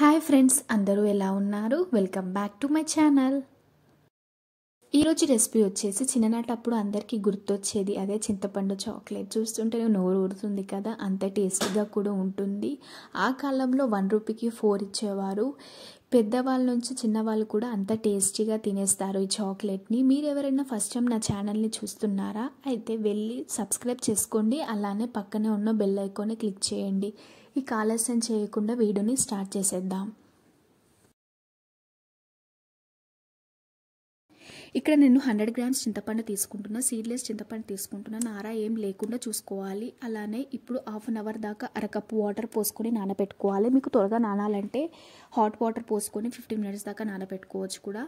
hi friends అందరూ ఎలా ఉన్నారు welcome back to my channel ఈరోజు రెసిపీ వచ్చేసి చిన్ననాటప్పుడు అందరికీ గుర్తొచ్చేది అదే చింతపండు చాక్లెట్ చూస్తుంటేనే నోరు ఊరుతుంది కదా అంత టేస్టీగా కూడా ఉంటుంది ఆ కాలంలో వన్ రూపీకి ఫోర్ ఇచ్చేవారు పెద్దవాళ్ళ నుంచి చిన్నవాళ్ళు కూడా అంత టేస్టీగా తినేస్తారు ఈ చాక్లెట్ని మీరు ఎవరైనా ఫస్ట్ టైం నా ఛానల్ని చూస్తున్నారా అయితే వెళ్ళి సబ్స్క్రైబ్ చేసుకోండి అలానే పక్కనే ఉన్న బెల్ ఐకాన్ని క్లిక్ చేయండి ఈ ఆలస్యం చేయకుండా వీడియోని స్టార్ట్ చేసేద్దాం ఇక్కడ నేను హండ్రెడ్ గ్రామ్స్ చింతపండు తీసుకుంటున్నా సీడ్లెస్ చింతపండు తీసుకుంటున్నా నార ఏం లేకుండా చూసుకోవాలి అలానే ఇప్పుడు హాఫ్ అన్ అవర్ దాకా అరకప్పు వాటర్ పోసుకొని నానబెట్టుకోవాలి మీకు త్వరగా నానాలంటే హాట్ వాటర్ పోసుకొని ఫిఫ్టీన్ మినిట్స్ దాకా నానబెట్టుకోవచ్చు కూడా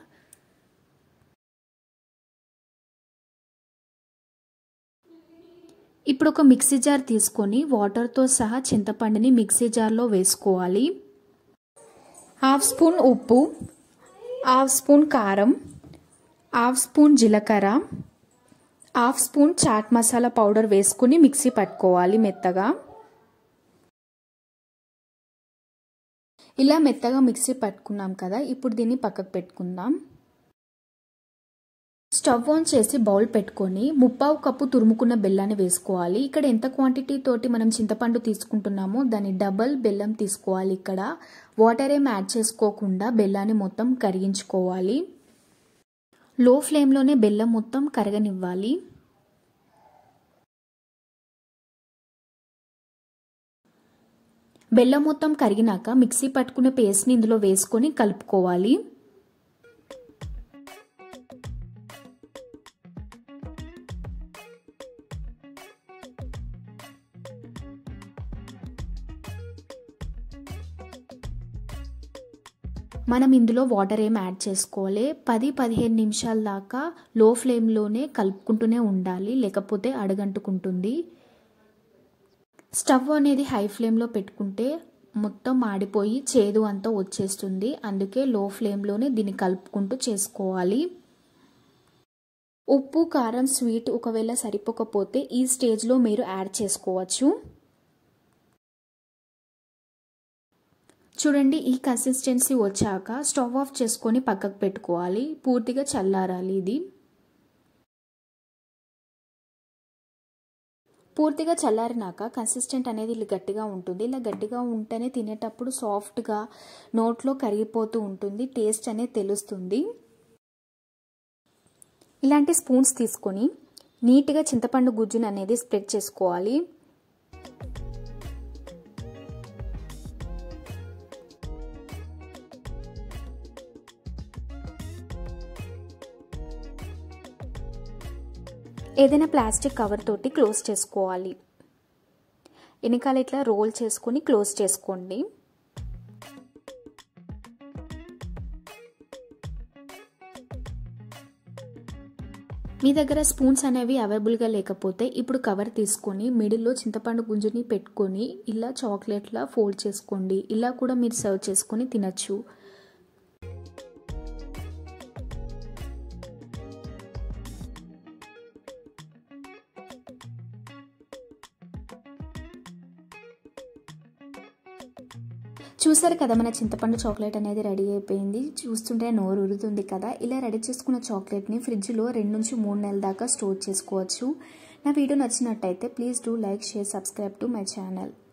ఇప్పుడు ఒక మిక్సీ జార్ తీసుకొని వాటర్తో సహా చింతపండుని మిక్సీ జార్లో వేసుకోవాలి హాఫ్ స్పూన్ ఉప్పు హాఫ్ స్పూన్ కారం హాఫ్ స్పూన్ జీలకర్ర half spoon chaat masala powder వేసుకుని మిక్సీ పట్టుకోవాలి మెత్తగా ఇలా మెత్తగా మిక్సీ పట్టుకున్నాం కదా ఇప్పుడు దీన్ని పక్కకు పెట్టుకుందాం స్టవ్ ఆన్ చేసి బౌల్ పెట్టుకొని ముప్పావు కప్పు తురుముకున్న బెల్లాన్ని వేసుకోవాలి ఇక్కడ ఎంత క్వాంటిటీ తోటి మనం చింతపండు తీసుకుంటున్నామో దాని డబల్ బెల్లం తీసుకోవాలి ఇక్కడ వాటర్ ఏం యాడ్ చేసుకోకుండా బెల్లాన్ని మొత్తం కరిగించుకోవాలి లో ఫ్లేమ్లోనే బెల్లం మొత్తం కరగనివ్వాలి బెల్లం మొత్తం కరిగినాక మిక్సీ పట్టుకున్న పేస్ట్ని ఇందులో వేసుకొని కలుపుకోవాలి మనం ఇందులో వాటర్ ఏం యాడ్ చేసుకోవాలి పది పదిహేను నిమిషాల దాకా లో ఫ్లేమ్లోనే కలుపుకుంటూనే ఉండాలి లేకపోతే అడగంటుకుంటుంది స్టవ్ అనేది హై ఫ్లేమ్లో పెట్టుకుంటే మొత్తం మాడిపోయి చేదు అంతా వచ్చేస్తుంది అందుకే లో ఫ్లేమ్లోనే దీన్ని కలుపుకుంటూ చేసుకోవాలి ఉప్పు కారం స్వీట్ ఒకవేళ సరిపోకపోతే ఈ స్టేజ్లో మీరు యాడ్ చేసుకోవచ్చు చూడండి ఈ కన్సిస్టెన్సీ వచ్చాక స్టవ్ ఆఫ్ చేసుకొని పక్కకు పెట్టుకోవాలి పూర్తిగా చల్లారాలి ఇది పూర్తిగా చల్లారినాక కన్సిస్టెంట్ అనేది ఇలా గట్టిగా ఉంటుంది ఇలా గట్టిగా ఉంటేనే తినేటప్పుడు సాఫ్ట్గా నోట్లో కరిగిపోతూ ఉంటుంది టేస్ట్ అనేది తెలుస్తుంది ఇలాంటి స్పూన్స్ తీసుకొని నీట్గా చింతపండు గుజ్జుని అనేది స్ప్రెడ్ చేసుకోవాలి ఏదైనా ప్లాస్టిక్ కవర్ తోటి క్లోజ్ చేసుకోవాలి వెనకాల ఇట్లా రోల్ చేసుకొని క్లోజ్ చేసుకోండి మీ దగ్గర స్పూన్స్ అనేవి అవైలబుల్గా లేకపోతే ఇప్పుడు కవర్ తీసుకొని మిడిల్లో చింతపండు గుంజుని పెట్టుకొని ఇలా చాక్లెట్లా ఫోల్డ్ చేసుకోండి ఇలా కూడా మీరు సర్వ్ చేసుకొని తినచ్చు చూసారు కదా మన చింతపండు చాక్లెట్ అనేది రెడీ అయిపోయింది చూస్తుంటే నోరు ఉరుతుంది కదా ఇలా రెడీ చేసుకున్న చాక్లెట్ని ఫ్రిడ్జ్లో రెండు నుంచి మూడు నెలల దాకా స్టోర్ చేసుకోవచ్చు నా వీడియో నచ్చినట్టయితే please do like share subscribe to my channel